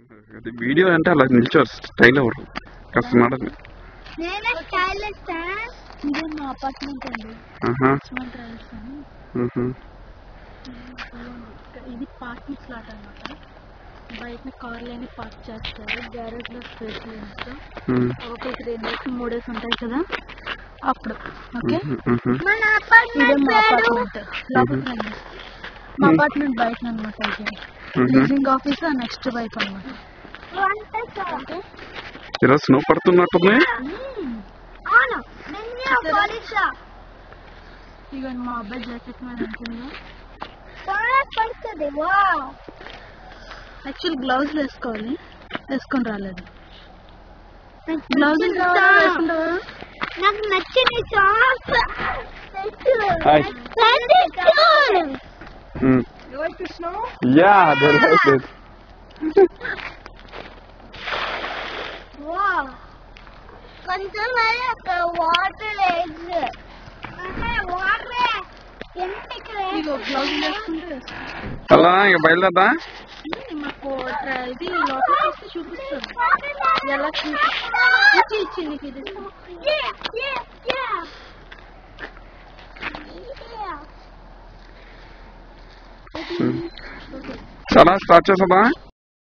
అది వీడియో అంటే అలా నిల్చోరు స్టైల్ ఎవరు కాస్త నడని నేనే స్టైలిస్ట్ ఇదే మా అపార్ట్మెంట్ అండి ఆహా లక్ష్మణ్ ట్రావెల్స్ అని మ్హూ. ఇది పార్కింగ్ స్లాట్ అనమాట బయట కార్లు అన్ని పార్క్ చేస్తారు గ్యారేజ్ లో స్పేస్ లేదు మ్. ఒకటి రెండు వేసి మూడేసి ఉంటాయి కదా అప్పుడు ఓకే మ్హూ, మ్హూ. మన ఇదే అపార్ట్మెంట్ మా పేరు అపార్ట్మెంట్ లోపలికి రండి మా అపార్ట్మెంట్ బయట అనమాట ఇది మ్హూ. లీజింగ్ ఆఫీస్ నెక్స్ట్ వైపు అనమాట వంట ఓకే ఈరోజు స్నో పడుతున్నట్టుంది అవును నిన్న పోలీస్ ఇవన్నీ మా అబ్బాయి జాకెట్ మీద ఉంటుందో బాగా పడుతుంది వావ్ యాక్చువల్ గ్లౌజ్ వేసుకోవాలి వేసుకొని రాలేదు గ్లౌజ్ గ్లౌజ్ వేసుకుంటావా నాకు నచ్చింది సాఫ్ట్ హాయ్ hmm. Yeah they like it wow కొంచెం మరి అక్కడ వాటర్ లేదు వాటర్ ఎంటికి ఇగో గ్లౌజ్ వేసుకుంటే వేసుకో. అలా ఇక బయలుదేరదా మాకు ట్ర- ఇది లోపల చూస్తే చూపిస్తారు ఎలా చూపి ఇచ్చి ఇచ్చి నీకు ఇది ఇస్తాను. చాలా స్టార్ట్ చేస్తుందా